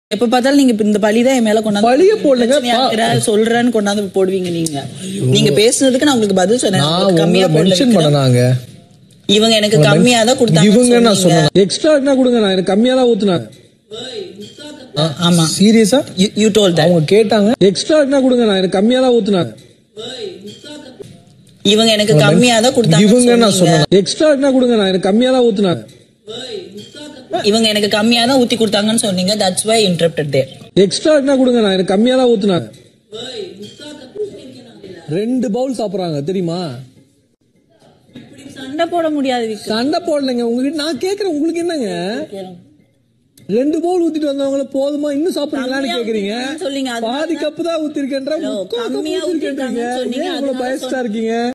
எப்ப பார்த்தாலும் நீங்க இப்ப இந்த பழிதான் என் மேல கொண்டாந்து பழிய போடலைங்க. பிரச்சனையா இருக்கிற, சொல்றேன்னு கொண்டாந்து போடுவீங்க நீங்க நீங்க பேசுனதுக்கு நான் உங்களுக்கு பதில் சொன்னேன் நான் உங்களுக்கு உங்களை போடல மென்ஷன் வைக்கிறேன். பண்ணனாங்க இவங்க எனக்கு கம்மியா தான் கொடுத்தாங்க இவங்க நான் சொன்னேன் எக்ஸ்ட்ரா என்ன கொடுங்க நான் எனக்கு கம்மியா தான் ஊத்துனாங்க ஆமா சீரியஸா யூ டோல் அவங்க கேட்டாங்க எக்ஸ்ட்ரா என்ன கொடுங்க நான் எனக்கு கம்மியா தான் ஊத்துனாங்க இவங்க எனக்கு கம்மியா தான் கொடுத்தாங்க இவங்க நான் சொன்னேன் எக்ஸ்ட்ரா என்ன கொடுங்க நான் எனக்கு கம்மியா தான் ஊத்துனாங்க இவங்க எனக்கு கம்மியா தான் ஊத்தி கொடுத்தாங்கன்னு சொன்னீங்க that's why interrupted they extra என்ன கொடுங்க நான் எனக்கு கம்மியா தான் ஊத்துனாங்க ரெண்டு பவுல் சாப்பிடுறாங்க தெரியுமா சண்டை போட முடியாது விக்கு. சண்டை போடலைங்க உங்ககிட்ட நான் கேக்குறேன் உங்களுக்கு என்னங்க ரெண்டு பவுல் ஊத்திட்டு வந்தவங்கள போதுமா இன்னும் சாப்பிடுறீங்களான்னு கம்மியா கேக்குறீங்க ஊத்திருக்கேன்னு சொல்லிங்க, அதனால பாதி கப்பு தான் ஊத்திருக்கேன்ற ஹலோ, முக்கால் கப்பு கம்மியா ஊத்திருக்கேன்றீங்க ஊத்திருக்காங்கன்னு சொன்னீங்க, ஏன் இவ்வளவு அதனால பயஸ்டா இருக்கீங்க